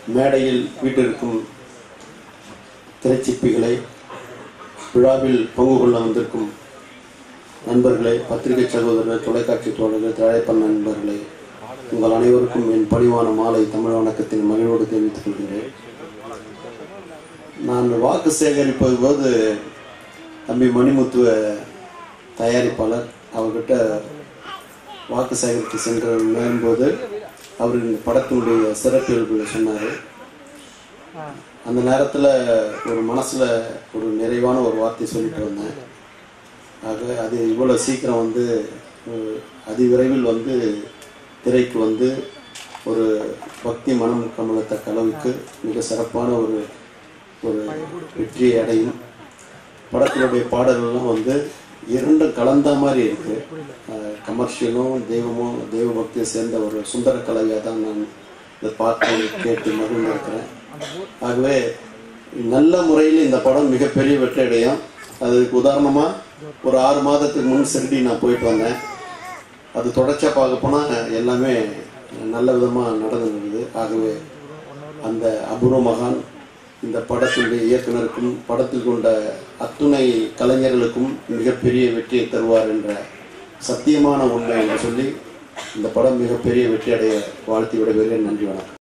மேடையில் வீட்டிற்கும் திரைச்சிப்பிகளை விழாவில் பங்கு கொள்ள வந்திருக்கும் நண்பர்களே பத்திரிகை சகோதரர்கள் தொலைக்காட்சி தோழர்கள் திரைப்பட நண்பர்களே உங்கள் அனைவருக்கும் என் பணிவான மாலை தமிழ் வணக்கத்தின் மகிழ்வோடு தெரிவித்துக் கொள்கிறேன் நான் வாக்கு சேகரிப்பது போது தம்பி மணிமுத்துவ தயாரிப்பாளர் அவர்கிட்ட வாக்கு சேகரித்து சென்று மேலும்போது அவர் இந்த படத்தினுடைய சிறப்பியல்புகளை சொன்னார் அந்த நேரத்தில் ஒரு மனசில் ஒரு நிறைவான ஒரு வார்த்தை சொல்லிட்டு வந்தேன் ஆக அது இவ்வளோ சீக்கிரம் வந்து அஹ், அதிவிரைவில் வந்து திரைக்கு வந்து ஒரு பக்தி மனம் கமலத்தக்க அளவுக்கு மிக சிறப்பான ஒரு ஒரு வெற்றியை அடையும் படத்தினுடைய பாடல்கள்லாம் வந்து இரண்டும் கலந்த மாதிரி இருக்கு அஹ், கமர்ஷியலும் தெய்வமும் தெய்வ பக்தியும் சேர்ந்த ஒரு சுந்தர கலையாக தான் நான் இதை பார்த்து கேட்டு மகிழ்ந்திருக்கிறேன் ஆகவே நல்ல முறையில் இந்த படம் மிகப்பெரிய வெற்றி அடையும் அதுக்கு உதாரணமா ஒரு ஆறு மாதத்துக்கு முன் சிறுடி நான் போயிட்டு வந்தேன் அது தொடர்ச்சியா பார்க்க போனா எல்லாமே நல்ல விதமா நடந்துருக்குது ஆகவே அந்த அபூர்வ மகான் இந்த படத்தினுடைய இயக்குனருக்கும் படத்தில் கொண்ட அத்துணை கலைஞர்களுக்கும் மிகப்பெரிய வெற்றியை தருவார் என்ற சத்தியமான உண்மை என்று சொல்லி இந்த படம் மிகப்பெரிய வெற்றி அடைய வாழ்த்தி விடைபெறுகிறேன் நன்றி வணக்கம்